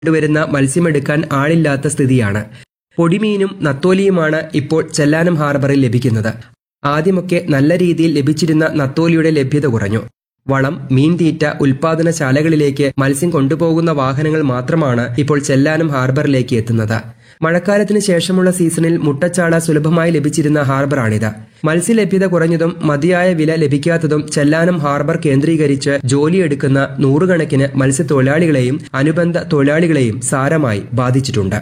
കൊണ്ടുവരുന്ന മത്സ്യമെടുക്കാൻ ആളില്ലാത്ത സ്ഥിതിയാണ് പൊടിമീനും നത്തോലിയുമാണ് ഇപ്പോൾ ചെല്ലാനം ഹാർബറിൽ ലഭിക്കുന്നത് ആദ്യമൊക്കെ നല്ല രീതിയിൽ ലഭിച്ചിരുന്ന നത്തോലിയുടെ ലഭ്യത കുറഞ്ഞു വളം മീൻതീറ്റ ഉൽപാദനശാലകളിലേക്ക് മത്സ്യം കൊണ്ടുപോകുന്ന വാഹനങ്ങൾ മാത്രമാണ് ഇപ്പോൾ ചെല്ലാനം ഹാർബറിലേക്ക് എത്തുന്നത് മഴക്കാലത്തിന് ശേഷമുള്ള സീസണിൽ മുട്ടച്ചാള സുലഭമായി ലഭിച്ചിരുന്ന ഹാർബറാണിത് മത്സ്യലഭ്യത കുറഞ്ഞതും മതിയായ വില ലഭിക്കാത്തതും ചെല്ലാനം ഹാർബർ കേന്ദ്രീകരിച്ച് ജോലിയെടുക്കുന്ന നൂറുകണക്കിന് മത്സ്യത്തൊഴിലാളികളെയും അനുബന്ധ തൊഴിലാളികളെയും സാരമായി ബാധിച്ചിട്ടുണ്ട്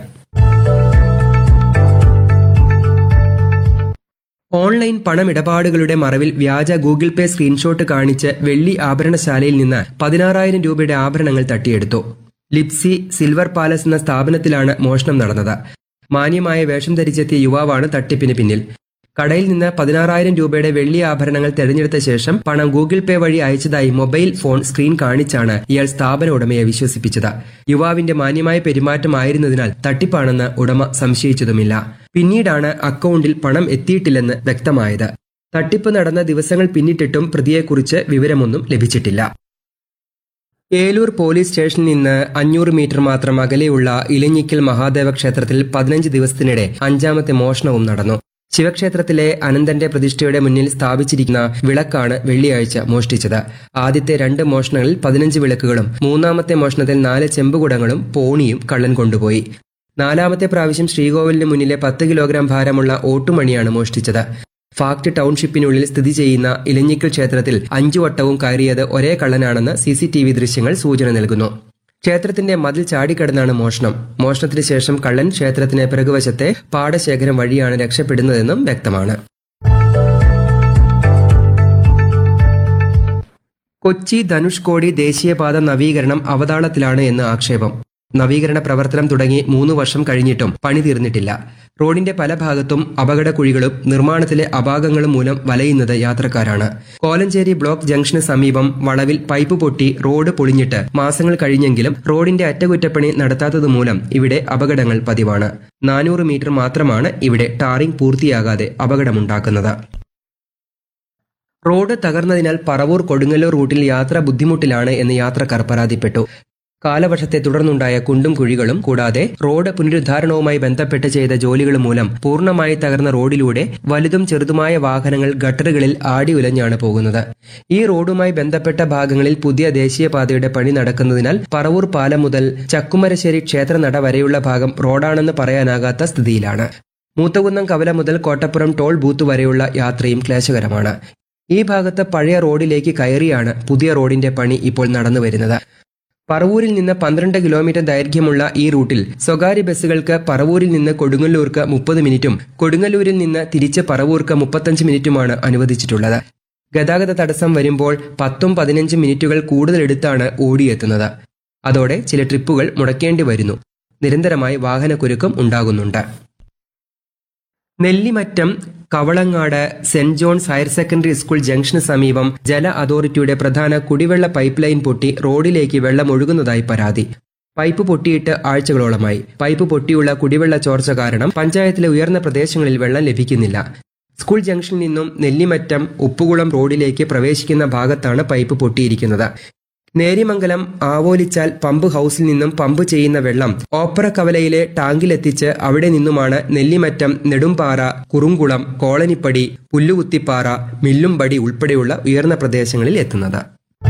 ഓൺലൈൻ പണമിടപാടുകളുടെ മറവിൽ വ്യാജ ഗൂഗിൾ പേ സ്ക്രീൻഷോട്ട് കാണിച്ച് വെള്ളി ആഭരണശാലയിൽ നിന്ന് പതിനാറായിരം രൂപയുടെ ആഭരണങ്ങൾ തട്ടിയെടുത്തു ലിപ്സി സിൽവർ പാലസ് എന്ന സ്ഥാപനത്തിലാണ് മോഷണം നടന്നത് മാന്യമായ വേഷം ധരിച്ചെത്തിയ യുവാവാണ് തട്ടിപ്പിന് പിന്നിൽ കടയിൽ നിന്ന് പതിനാറായിരം രൂപയുടെ വെള്ളി ആഭരണങ്ങൾ തെരഞ്ഞെടുത്ത ശേഷം പണം ഗൂഗിൾ പേ വഴി അയച്ചതായി മൊബൈൽ ഫോൺ സ്ക്രീൻ കാണിച്ചാണ് ഇയാൾ സ്ഥാപന ഉടമയെ വിശ്വസിപ്പിച്ചത് യുവാവിന്റെ മാന്യമായ പെരുമാറ്റമായിരുന്നതിനാൽ തട്ടിപ്പാണെന്ന് ഉടമ സംശയിച്ചതുമില്ല പിന്നീടാണ് അക്കൗണ്ടിൽ പണം എത്തിയിട്ടില്ലെന്ന് വ്യക്തമായത് തട്ടിപ്പ് നടന്ന ദിവസങ്ങൾ പിന്നിട്ടിട്ടും പ്രതിയെക്കുറിച്ച് വിവരമൊന്നും ലഭിച്ചിട്ടില്ല ഏലൂർ പോലീസ് സ്റ്റേഷനിൽ നിന്ന് അഞ്ഞൂറ് മീറ്റർ മാത്രം അകലെയുള്ള ഇലഞ്ഞിക്കൽ മഹാദേവ ക്ഷേത്രത്തിൽ പതിനഞ്ച് ദിവസത്തിനിടെ അഞ്ചാമത്തെ മോഷണവും നടന്നു ശിവക്ഷേത്രത്തിലെ അനന്തന്റെ പ്രതിഷ്ഠയുടെ മുന്നിൽ സ്ഥാപിച്ചിരിക്കുന്ന വിളക്കാണ് വെള്ളിയാഴ്ച മോഷ്ടിച്ചത് ആദ്യത്തെ രണ്ട് മോഷണങ്ങളിൽ പതിനഞ്ച് വിളക്കുകളും മൂന്നാമത്തെ മോഷണത്തിൽ നാല് ചെമ്പുകുടങ്ങളും പോണിയും കള്ളൻ കൊണ്ടുപോയി നാലാമത്തെ പ്രാവശ്യം ശ്രീകോവിലിന് മുന്നിലെ പത്ത് കിലോഗ്രാം ഭാരമുള്ള ഓട്ടുമണിയാണ് മോഷ്ടിച്ചത് ഫാക്ട് ടൗൺഷിപ്പിനുള്ളിൽ സ്ഥിതി ചെയ്യുന്ന ഇലഞ്ഞിക്കൽ ക്ഷേത്രത്തിൽ അഞ്ചു വട്ടവും കയറിയത് ഒരേ കള്ളനാണെന്ന് സി സി ടി വി ദൃശ്യങ്ങൾ സൂചന നൽകുന്നു ക്ഷേത്രത്തിന്റെ മതിൽ ചാടിക്കടന്നാണ് മോഷണം മോഷണത്തിന് ശേഷം കള്ളൻ ക്ഷേത്രത്തിന് പിറകുവശത്തെ പാടശേഖരം വഴിയാണ് രക്ഷപ്പെടുന്നതെന്നും വ്യക്തമാണ് കൊച്ചി ധനുഷ്കോടി ദേശീയപാത നവീകരണം അവതാളത്തിലാണ് എന്ന് ആക്ഷേപം നവീകരണ പ്രവർത്തനം തുടങ്ങി മൂന്ന് വർഷം കഴിഞ്ഞിട്ടും പണി തീർന്നിട്ടില്ല റോഡിന്റെ പല ഭാഗത്തും അപകടക്കുഴികളും നിർമ്മാണത്തിലെ അപാകങ്ങളും മൂലം വലയുന്നത് യാത്രക്കാരാണ് കോലഞ്ചേരി ബ്ലോക്ക് ജംഗ്ഷന് സമീപം വളവിൽ പൈപ്പ് പൊട്ടി റോഡ് പൊളിഞ്ഞിട്ട് മാസങ്ങൾ കഴിഞ്ഞെങ്കിലും റോഡിന്റെ അറ്റകുറ്റപ്പണി നടത്താത്തത് മൂലം ഇവിടെ അപകടങ്ങൾ പതിവാണ് നാനൂറ് മീറ്റർ മാത്രമാണ് ഇവിടെ ടാറിംഗ് പൂർത്തിയാകാതെ അപകടമുണ്ടാക്കുന്നത് റോഡ് തകർന്നതിനാൽ പറവൂർ കൊടുങ്ങല്ലൂർ റൂട്ടിൽ യാത്ര ബുദ്ധിമുട്ടിലാണ് എന്ന് യാത്രക്കാർ പരാതിപ്പെട്ടു കാലവർഷത്തെ തുടർന്നുണ്ടായ കുണ്ടും കുഴികളും കൂടാതെ റോഡ് പുനരുദ്ധാരണവുമായി ബന്ധപ്പെട്ട് ചെയ്ത ജോലികളും മൂലം പൂർണ്ണമായി തകർന്ന റോഡിലൂടെ വലുതും ചെറുതുമായ വാഹനങ്ങൾ ഗട്ടറുകളിൽ ആടി ഉലഞ്ഞാണ് പോകുന്നത് ഈ റോഡുമായി ബന്ധപ്പെട്ട ഭാഗങ്ങളിൽ പുതിയ ദേശീയപാതയുടെ പണി നടക്കുന്നതിനാൽ പറവൂർ പാലം മുതൽ ചക്കുമരശ്ശേരി ക്ഷേത്രനട വരെയുള്ള ഭാഗം റോഡാണെന്ന് പറയാനാകാത്ത സ്ഥിതിയിലാണ് മൂത്തകുന്നം കവല മുതൽ കോട്ടപ്പുറം ടോൾ ബൂത്ത് വരെയുള്ള യാത്രയും ക്ലേശകരമാണ് ഈ ഭാഗത്ത് പഴയ റോഡിലേക്ക് കയറിയാണ് പുതിയ റോഡിന്റെ പണി ഇപ്പോൾ നടന്നു വരുന്നത് പറവൂരിൽ നിന്ന് പന്ത്രണ്ട് കിലോമീറ്റർ ദൈർഘ്യമുള്ള ഈ റൂട്ടിൽ സ്വകാര്യ ബസ്സുകൾക്ക് പറവൂരിൽ നിന്ന് കൊടുങ്ങല്ലൂർക്ക് മുപ്പത് മിനിറ്റും കൊടുങ്ങല്ലൂരിൽ നിന്ന് തിരിച്ച് പറവൂർക്ക് മുപ്പത്തഞ്ച് മിനിറ്റുമാണ് അനുവദിച്ചിട്ടുള്ളത് ഗതാഗത തടസ്സം വരുമ്പോൾ പത്തും പതിനഞ്ചും മിനിറ്റുകൾ കൂടുതലെടുത്താണ് ഓടിയെത്തുന്നത് അതോടെ ചില ട്രിപ്പുകൾ മുടക്കേണ്ടി വരുന്നു നിരന്തരമായി വാഹനക്കുരുക്കം ഉണ്ടാകുന്നുണ്ട് Nellimattom Kavalangad saint John's higher secondary school ജംഗ്ഷന് സമീപം ജല അതോറിറ്റിയുടെ പ്രധാന കുടിവെള്ള പൈപ്പ് ലൈൻ പൊട്ടി റോഡിലേക്ക് വെള്ളം ഒഴുകുന്നതായി പരാതി പൈപ്പ് പൊട്ടിയിട്ട് ആഴ്ചകളോളമായി പൈപ്പ് പൊട്ടിയുള്ള കുടിവെള്ള ചോർച്ച കാരണം പഞ്ചായത്തിലെ ഉയർന്ന പ്രദേശങ്ങളിൽ വെള്ളം ലഭിക്കുന്നില്ല സ്കൂൾ ജംഗ്ഷനിൽ നിന്നും നെല്ലിമറ്റം ഉപ്പുകുളം റോഡിലേക്ക് പ്രവേശിക്കുന്ന ഭാഗത്താണ് പൈപ്പ് പൊട്ടിയിരിക്കുന്നത് നേരിമംഗലം ആവോലിച്ചാൽ പമ്പ് ഹൌസിൽ നിന്നും പമ്പ് ചെയ്യുന്ന വെള്ളം ഓപ്പറ കവലയിലെ ടാങ്കിലെത്തിച്ച് അവിടെ നിന്നുമാണ് നെല്ലിമറ്റം നെടുമ്പാറ കുറുങ്കുളം കോളനിപ്പടി പുല്ലുകുത്തിപ്പാറ മില്ലുംപടി ഉൾപ്പെടെയുള്ള ഉയർന്ന പ്രദേശങ്ങളിൽ എത്തുന്നത്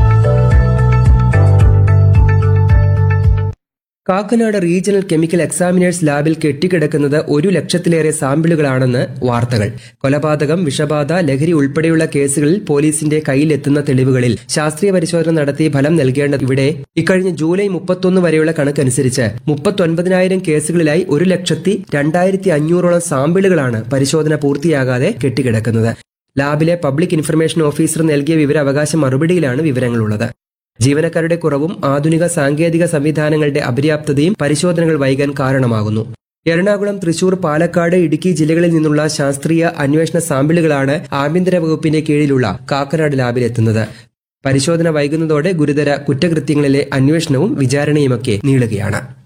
കാക്കനാട് റീജിയണൽ കെമിക്കൽ എക്സാമിനേഴ്സ് ലാബിൽ കെട്ടിക്കിടക്കുന്നത് ഒരു ലക്ഷത്തിലേറെ സാമ്പിളുകളാണെന്ന് വാർത്തകൾ കൊലപാതകം വിഷബാധ ലഹരി ഉൾപ്പെടെയുള്ള കേസുകളിൽ പോലീസിന്റെ കയ്യിലെത്തുന്ന തെളിവുകളിൽ ശാസ്ത്രീയ പരിശോധന നടത്തി ഫലം നൽകേണ്ടത് ഇവിടെ ഇക്കഴിഞ്ഞ ജൂലൈ മുപ്പത്തൊന്ന് വരെയുള്ള കണക്കനുസരിച്ച് മുപ്പത്തൊൻപതിനായിരം കേസുകളിലായി ഒരു ലക്ഷത്തി രണ്ടായിരത്തി അഞ്ഞൂറോളം സാമ്പിളുകളാണ് പരിശോധന പൂർത്തിയാകാതെ കെട്ടിക്കിടക്കുന്നത് ലാബിലെ പബ്ലിക് ഇൻഫർമേഷൻ ഓഫീസർ നൽകിയ വിവരാവകാശ മറുപടിയിലാണ് വിവരങ്ങളുള്ളത് ജീവനക്കാരുടെ കുറവും ആധുനിക സാങ്കേതിക സംവിധാനങ്ങളുടെ അപര്യാപ്തതയും പരിശോധനകൾ വൈകാൻ കാരണമാകുന്നു എറണാകുളം തൃശൂർ പാലക്കാട് ഇടുക്കി ജില്ലകളിൽ നിന്നുള്ള ശാസ്ത്രീയ അന്വേഷണ സാമ്പിളുകളാണ് ആഭ്യന്തര വകുപ്പിന്റെ കീഴിലുള്ള കാക്കനാട് ലാബിലെത്തുന്നത് പരിശോധന വൈകുന്നതോടെ ഗുരുതര കുറ്റകൃത്യങ്ങളിലെ അന്വേഷണവും വിചാരണയുമൊക്കെ നീളുകയാണ്